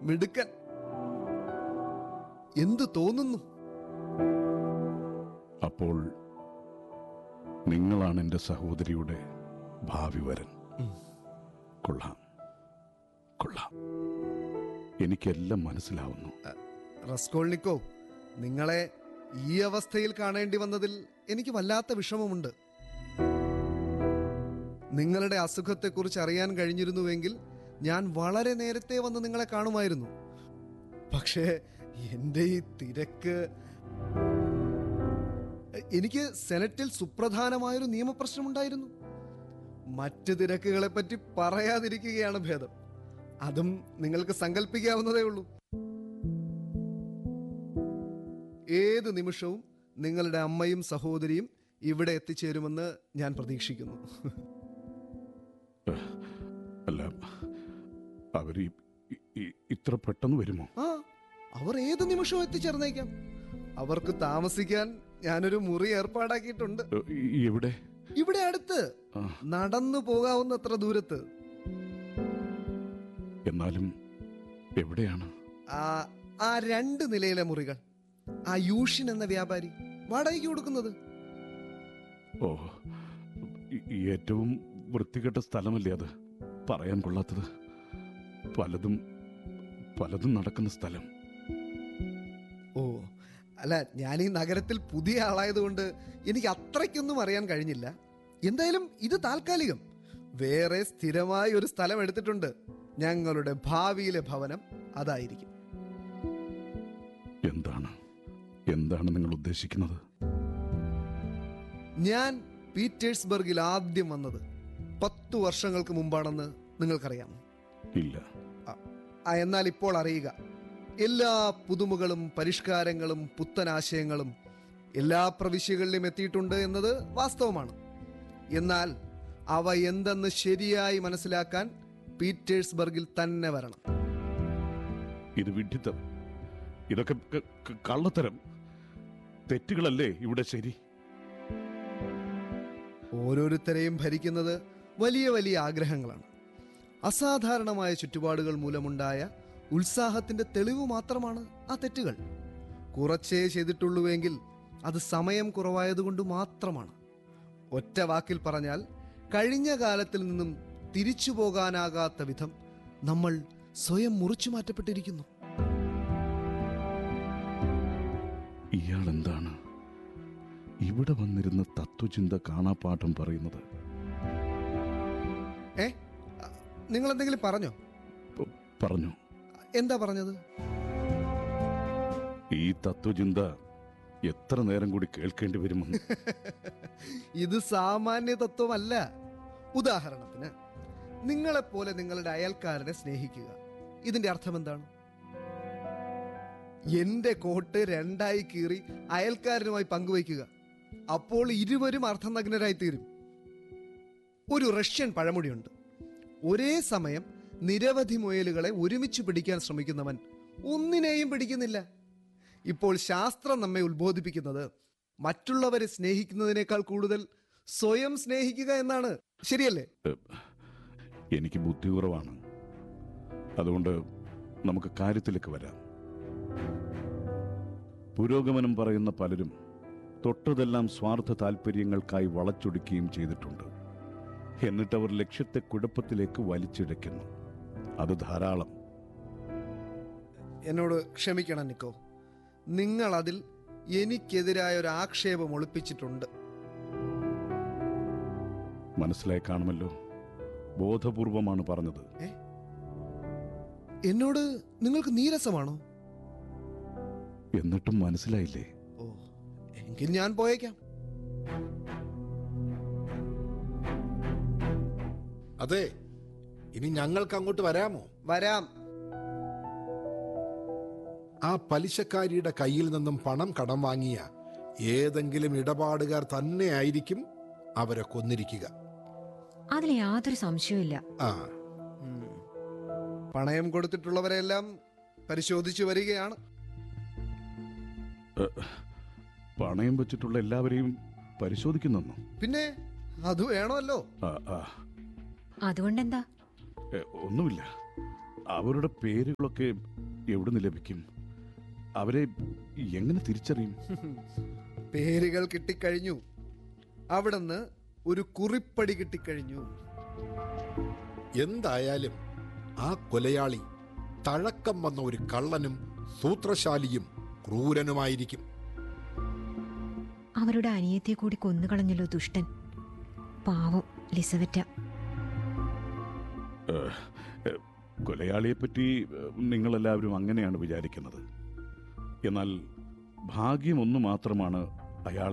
മിടുക്കൻ എന്തു തോന്നുന്നു അപ്പോൾ നിങ്ങളാണ് എൻ്റെ സഹോദരിയുടെ ഭാവി വരൻ കൊള്ളാം കൊള്ളാം എനിക്കെല്ലാം മനസ്സിലാവുന്നു റസ്കോൾനിക്കോ നിങ്ങളെ ഈ അവസ്ഥയിൽ കാണേണ്ടി വന്നതിൽ എനിക്ക് വല്ലാത്ത വിഷമമുണ്ട് നിങ്ങളുടെ അസുഖത്തെക്കുറിച്ച് അറിയാൻ കഴിഞ്ഞിരുന്നുവെങ്കിൽ ഞാൻ വളരെ നേരത്തെ വന്ന് നിങ്ങളെ കാണുമായിരുന്നു പക്ഷേ എൻ്റെ ഈ തിരക്ക് എനിക്ക് സെനറ്റിൽ സുപ്രധാനമായൊരു നിയമപ്രശ്നമുണ്ടായിരുന്നു മറ്റ് തിരക്കുകളെ പറ്റി പറയാതിരിക്കുകയാണ് ഭേദം അതും നിങ്ങൾക്ക് സങ്കല്പിക്കാവുന്നതേ ഉള്ളൂ ഏത് നിമിഷവും നിങ്ങളുടെ അമ്മയും സഹോദരിയും ഇവിടെ എത്തിച്ചേരുമെന്ന് ഞാൻ പ്രതീക്ഷിക്കുന്നു അല്ല അവർ ഇത്ര പെട്ടെന്ന് വരുമോ ആ അവർ ഏത് നിമിഷവും എത്തിച്ചേർന്നേക്കാം അവർക്ക് താമസിക്കാൻ ഞാനൊരു മുറി ഏർപ്പാടാക്കിയിട്ടുണ്ട് ഏ, ഈ- എവിടെ ഇവിടെ അടുത്ത് ആ, നടന്നു പോകാവുന്നത്ര ദൂരത്ത് എന്നാലും എവിടെയാണ് ആ ആ രണ്ട് നിലയിലെ മുറികൾ ആ യൂഷിൻ എന്ന വ്യാപാരി വാടകയ്ക്ക് കൊടുക്കുന്നത് ഓ ഈ- ഈ ഏറ്റവും വൃത്തികെട്ട സ്ഥലമല്ലേ അത് പറയാൻ കൊള്ളാത്തത് പലതും പലതും നടക്കുന്ന സ്ഥലം ഓ അല്ല ഞാൻ ഈ നഗരത്തിൽ പുതിയ ആളായതുകൊണ്ട് എനിക്ക് അത്രയ്ക്കൊന്നും അറിയാൻ കഴിഞ്ഞില്ല എന്തായാലും ഇത് താൽക്കാലികം വേറെ സ്ഥിരമായി ഒരു സ്ഥലം എടുത്തിട്ടുണ്ട് ഞങ്ങളുടെ ഭാവിയിലെ ഭവനം അതായിരിക്കും എന്താണ് എന്താണ് നിങ്ങൾ ഉദ്ദേശിക്കുന്നത് ഞാൻ പീറ്റേഴ്സ്ബർഗിൽ ആദ്യം വന്നത് പത്തു വർഷങ്ങൾക്ക് മുമ്പാണെന്ന് നിങ്ങൾക്കറിയാം ഇല്ല ആ എന്നാൽ ഇപ്പോൾ അറിയുക എല്ലാ പുതുമകളും പരിഷ്കാരങ്ങളും പുത്തനാശയങ്ങളും എല്ലാ പ്രവിശ്യകളിലും എത്തിയിട്ടുണ്ട് എന്നത് വാസ്തവമാണ് എന്നാൽ അവ എന്തെന്ന് ശരിയായി മനസ്സിലാക്കാൻ പീറ്റേഴ്സ്ബർഗിൽ തന്നെ വരണം ഇത് വിഡ്ഢിത്തം ഇതൊക്കെ ക- ക- കള്ളത്തരം തെറ്റുകളല്ലേ ഇവിടെ ശരി ഓരോരുത്തരെയും ഭരിക്കുന്നത് വലിയ വലിയ ആഗ്രഹങ്ങളാണ് അസാധാരണമായ ചുറ്റുപാടുകൾ മൂലമുണ്ടായ ഉത്സാഹത്തിന്റെ തെളിവ് മാത്രമാണ് ആ തെറ്റുകൾ കുറച്ചേ ചെയ്തിട്ടുള്ളൂവെങ്കിൽ അത് സമയം കുറവായതുകൊണ്ട് മാത്രമാണ് ഒറ്റ വാക്കിൽ പറഞ്ഞാൽ കഴിഞ്ഞ കാലത്തിൽ നിന്നും തിരിച്ചു പോകാനാകാത്ത വിധം നമ്മൾ സ്വയം മുറിച്ചു മാറ്റപ്പെട്ടിരിക്കുന്നു ഇയാൾ എന്താണ് ഇവിടെ വന്നിരുന്ന തത്വചിന്ത കാണാപ്പാഠം പറയുന്നത് ഏ നിങ്ങൾ എന്തെങ്കിലും പറഞ്ഞോ പ- പറഞ്ഞു എന്താ പറഞ്ഞത് ഈ തത്വചിന്ത എത്ര നേരം കൂടി കേൾക്കേണ്ടി വരുമെന്ന് ഇത് സാമാന്യ തത്വമല്ല ഉദാഹരണത്തിന് നിങ്ങളെപ്പോലെ നിങ്ങളുടെ അയൽക്കാരനെ സ്നേഹിക്കുക ഇതിന്റെ അർത്ഥം എന്താണ് എന്റെ കോട്ട് രണ്ടായി കീറി അയൽക്കാരനുമായി പങ്കുവയ്ക്കുക അപ്പോൾ ഇരുവരും അർത്ഥനഗ്നരായി തീരും ഒരു റഷ്യൻ പഴമൊഴിയുണ്ട് ഒരേ സമയം നിരവധി മുയലുകളെ ഒരുമിച്ച് പിടിക്കാൻ ശ്രമിക്കുന്നവൻ ഒന്നിനെയും പിടിക്കുന്നില്ല ഇപ്പോൾ ശാസ്ത്രം നമ്മെ ഉത്ബോധിപ്പിക്കുന്നത് മറ്റുള്ളവരെ സ്നേഹിക്കുന്നതിനേക്കാൾ കൂടുതൽ സ്വയം സ്നേഹിക്കുക എന്നാണ് ശരിയല്ലേ എനിക്ക് ബുദ്ധി കുറവാണ് അതുകൊണ്ട് നമുക്ക് കാര്യത്തിലേക്ക് വരാം പുരോഗമനം പറയുന്ന പലരും തൊട്ടതെല്ലാം സ്വാർത്ഥ താല്പര്യങ്ങൾക്കായി വളച്ചൊടുക്കുകയും ചെയ്തിട്ടുണ്ട് എന്നിട്ട് അവർ ലക്ഷ്യത്തെ കുഴപ്പത്തിലേക്ക് വലിച്ചിഴയ്ക്കുന്നു അത് ധാരാളം എന്നോട് ക്ഷമിക്കണം നിക്കോ നിങ്ങൾ അതിൽ എനിക്കെതിരായ ഒരു ആക്ഷേപം ഒളിപ്പിച്ചിട്ടുണ്ട് മനസ്സിലായി കാണുമല്ലോ ബോധപൂർവമാണ് പറഞ്ഞത് എന്നോട് നിങ്ങൾക്ക് നീരസമാണോ എന്നിട്ടും മനസ്സിലായില്ലേ ഓ എങ്കിൽ ഞാൻ പോയേക്കാം അതെ ഇനി ഞങ്ങൾക്ക് അങ്ങോട്ട് വരാമോ വരാം ആ പലിശക്കാരിയുടെ കയ്യിൽ നിന്നും പണം കടം വാങ്ങിയ ഏതെങ്കിലും ഇടപാടുകാർ തന്നെയായിരിക്കും അവരെ കൊന്നിരിക്കുക അതിൽ യാതൊരു സംശയവുമില്ല ആ പണയം കൊടുത്തിട്ടുള്ളവരെല്ലാം പരിശോധിച്ചു വരികയാണ് പണയം വെച്ചിട്ടുള്ള എല്ലാവരെയും പരിശോധിക്കുന്നു പിന്നെ അത് വേണമല്ലോ ആ ആ അതുകൊണ്ടെന്താ ഏ, ഒന്നുമില്ല അവരുടെ പേരുകളൊക്കെ എവിടുന്ന് ലഭിക്കും അവരെ എങ്ങനെ തിരിച്ചറിയും പേരുകൾ കിട്ടിക്കഴിഞ്ഞു അവിടുന്ന് ഒരു കുറിപ്പടി കിട്ടിക്കഴിഞ്ഞു എന്തായാലും ആ കൊലയാളി തഴക്കം വന്ന ഒരു കള്ളനും സൂത്രശാലിയും ക്രൂരനുമായിരിക്കും അവരുടെ അനിയത്തെ കൂടി കൊന്നുകളഞ്ഞല്ലോ ദുഷ്ടൻ പാവം ലിസവറ്റ കൊലയാളിയെപ്പറ്റി നിങ്ങളെല്ലാവരും അങ്ങനെയാണ് വിചാരിക്കുന്നത് എന്നാൽ ഭാഗ്യം ഒന്നു മാത്രമാണ് അയാളെ